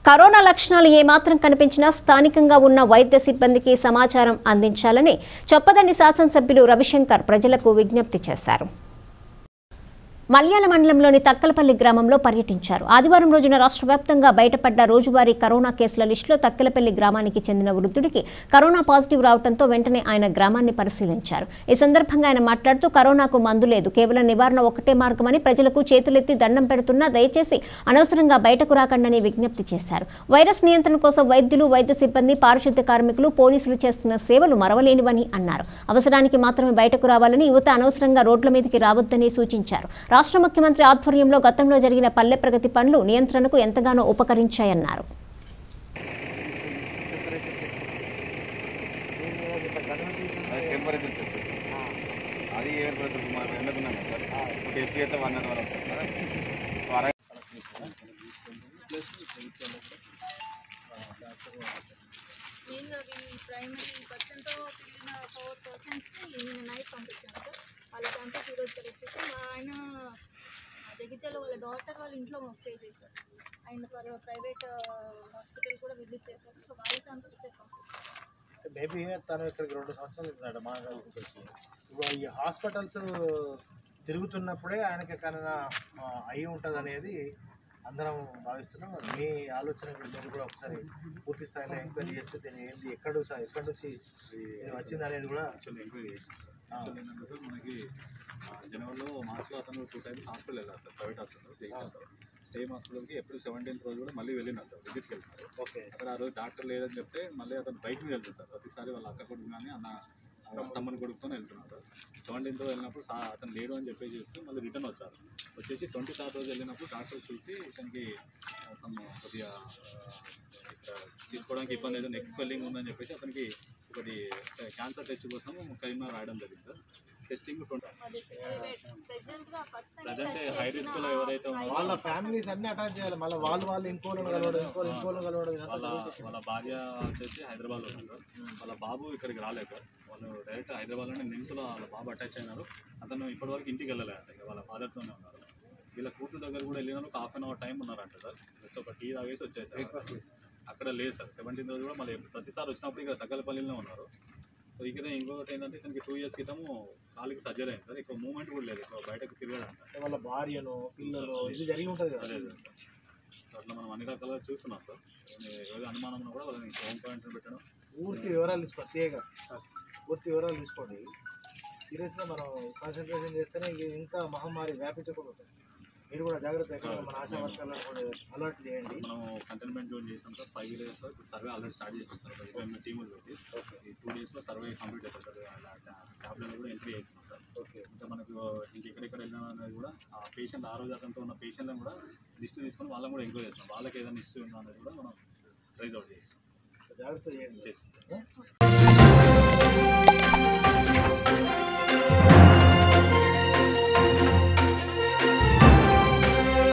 Corona లక్షణాలు ఏమాత్రం కనిపించినా స్థానికంగా ఉన్న వైద్య సిబ్బందికి సమాచారం అందించాలని చొప్పదండి శాసనసభ్యులు రవిశంకర్ ప్రజలకు విజ్ఞప్తి చేశారు మల్యాల మండలంలోని తక్కలపల్లి గ్రామంలో పర్యటించారు ఆదివారం రోజున రాష్ట్ర వ్యాప్తంగా బయటపడ్డ రోజువారీ కరోనా కేసుల లిస్టులో తక్కలపల్లి గ్రామానికి చెందిన వృద్ధుడికి కరోనా పాజిటివ్ రావడంతో వెంటనే ఆయన గ్రామాన్ని పరిశీలించారు ఈ సందర్భంగా ఆయన మాట్లాడుతూ కరోనాకు మందు లేదు కేవలం నివారణ ఒకటే మార్గమని ప్రజలకు చేతులెత్తి దండం పెడుతున్నా దయచేసి అనవసరంగా బయటకు రాకండని విజ్ఞప్తి చేశారు వైరస్ నియంత్రణ కోసం వైద్యులు వైద్య సిబ్బంది పారిశుద్ధ్య కార్మికులు పోలీసులు చేస్తున్న సేవలు మరవలేనివని అన్నారు అవసరానికి మాత్రమే బయటకు రావాలని యువత అనవసరంగా రోడ్ల మీదకి రావద్దని సూచించారు రాష్ట్ర ముఖ్యమంత్రి ఆధ్వర్యంలో గతంలో జరిగిన పల్లె ప్రగతి పనులు నియంత్రణకు ఎంతగానో ఉపకరించాయన్నారు అది టెంపరేచర్ టెస్ట్ అది ఏ టెంపరేచర్ మనం ఎండుకున్నాం సార్ టెస్ట్ చేస్తే వన్ అవర్ వస్తుంది సార్ సో అరవై మెయిన్గా ఈ ప్రైమరీ పర్సన్తో తిరిగిన ఫోర్ పర్సన్స్ని నేను నైట్ పంపించాను సార్ వాళ్ళకంతా ఈరోజు కలెక్ట్ చేసి మా ఆయన జగిత్యాల వాళ్ళ డాక్టర్ వాళ్ళ ఇంట్లో స్టే చేశారు ఆయన ప్రైవేట్ హాస్పిటల్ కూడా విజిట్ చేశారు సో వాళ్ళ శాంపిల్స్ పంపిస్తారు మేబీ తను ఇక్కడికి రెండు సంవత్సరాలు ఉన్నాడు మా దగ్గరికి వచ్చి ఇప్పుడు ఈ హాస్పిటల్స్ తిరుగుతున్నప్పుడే ఆయనకి ఎక్కడైనా ఆ, అయి ఉంటుంది అనేది అందరం భావిస్తున్నాం మీ ఆలోచన మీరు కూడా ఒకసారి పూర్తి స్థాయిలో ఎంక్వైరీ చేస్తే దీన్ని ఏంది ఎక్కడ ఎక్కడి నుంచి ఇది వచ్చింది అనేది కూడా యాక్చువల్లీ ఎంక్వైరీ యాక్చువల్ ఏంటంటే సార్ మనకి ఆ, జనవరిలో మార్చిలో అతను టూ టైమ్స్ హాస్పిటల్ వెళ్ళారు సార్ ప్రైవేట్ హాస్పిటల్ సేమ్ హాస్పిటల్కి ఎప్పుడు సెవెంటీన్త్ రోజు కూడా మళ్ళీ వెళ్ళినారు సార్ విజిట్కి వెళ్తారు ఓకే అక్కడ ఆ రోజు డాక్టర్ లేదని చెప్తే మళ్ళీ అతను బైక్ మీద వెళ్తారు సార్ ప్రతిసారి వాళ్ళ అక్క కొడుకు కానీ అన్న ఆ తమ్ముని కొడుకుతో వెళ్తున్నారు సెవెంటీన్త్ వెళ్ళినప్పుడు సా అతను లేడు అని చెప్పేసి చెప్తే మళ్ళీ రిటర్న్ వచ్చారు వచ్చేసి ట్వంటీ థర్డ్ రోజు వెళ్ళినప్పుడు డాక్టర్ చూసి ఇతనికి సమ్ కొద్దిగా ఆ, ఇక్కడ తీసుకోవడానికి ఇబ్బంది అయితే నెక్ స్వెల్లింగ్ ఉందని చెప్పేసి అతనికి ఒకటి క్యాన్సర్ టెస్ట్ కోసం కరీంనగర్ రాయడం జరిగింది సార్ టెస్టింగ్ ట్వంటీ అదే సార్ ప్రెసెంట్గా పర్సన్ ప్రజెంట్ హై రిస్క్లో ఎవరైతే ఉన్నారో వాళ్ళ ఫ్యామిలీస్ అన్ని అటాచ్ చేయాలి మళ్ళీ వాళ్ళు వాళ్ళు ఇంకోళ్ళని కలవడం ఇంకోళ్ళు ఇంకోళ్ళని కలవడం ఇదంతా వాళ్ళ వాళ్ళ భార్య వచ్చేసి హైదరాబాద్లో ఉంది సార్ వాళ్ళ బాబు ఇక్కడికి రాలేదు సార్ వాళ్ళు డైరెక్ట్ హైదరాబాద్లోనే నిమ్స్లో వాళ్ళ బాబు అటాచ్ అయినారు అతను ఇప్పటివరకు ఇంటికి వెళ్ళలేదంట ఇక వాళ్ళ ఫాదర్తోనే ఉన్నారు వీళ్ళ కూతురు దగ్గర కూడా వెళ్ళినారు ఒక హాఫ్ అన్ అవర్ టైం ఉన్నారంట సార్ జస్ట్ ఒక టీ తాగేసి వచ్చేసారు అక్కడ లేదు సార్ సెవెంటీన్ రోజు కూడా మళ్ళీ ప్రతిసారి వచ్చినప్పుడు ఇక్కడ తగ్గలపల్లిలో ఉన్నారు సో ఇక ఇంకొకటి ఏంటంటే ఇతనికి టూ ఇయర్స్ క్రితము కాలికి సర్జరీ అయింది సార్ ఇక్కడ మూమెంట్ కూడా లేదు ఇక్కడ బయటకు తిరగదంట వాళ్ళ భార్యను పిల్లలు ఇది జరిగి ఉంటుంది కదా లేదు సార్ సో అట్లా మనం అన్ని రకాలుగా చూస్తున్నాం సార్ ఏదో అనుమానం ఉన్నా కూడా వాళ్ళని హోమ్ పాయింట్ పెట్టడం పూర్తి వివరాలు తీసుకోండి సీఏగా పూర్తి వివరాలు తీసుకోండి సీరియస్గా మనం కాన్సన్ట్రేషన్ చేస్తేనే ఇది ఇంకా మహమ్మారి వ్యాపించకుండా ఉంటుంది మీరు కూడా జాగ్రత్త ఎక్కడ మన ఆశా వర్గాలను కూడా అలర్ట్ చేయండి మనం కంటైన్మెంట్ జోన్ చేసాం సార్ ఫైవ్ డేస్లో ఇప్పుడు సర్వే ఆల్రెడీ స్టార్ట్ చేసాం సార్ ఒక ఇరవై ఎనిమిది టీములు పెట్టి ఈ టూ డేస్లో సర్వే కంప్లీట్ అవుతుంది సార్ ట్యాబ్లెట్ కూడా ఎంట్రీ చేసినాం సార్ ఓకే ఇంకా మనకు ఇంకెక్కడెక్కడ వెళ్ళినా అనేది కూడా ఆ పేషెంట్ ఆ రోజు అతనితో ఉన్న పేషెంట్లను కూడా లిస్ట్ తీసుకొని వాళ్ళని కూడా ఎంక్వైరీ చేస్తాం వాళ్ళకి ఏదైనా హిస్టరీ ఉందా అనేది కూడా మనం ట్రైజ్ అవుట్ చేస్తాం జాగ్రత్త చేయండి చేస్తాం ఏ?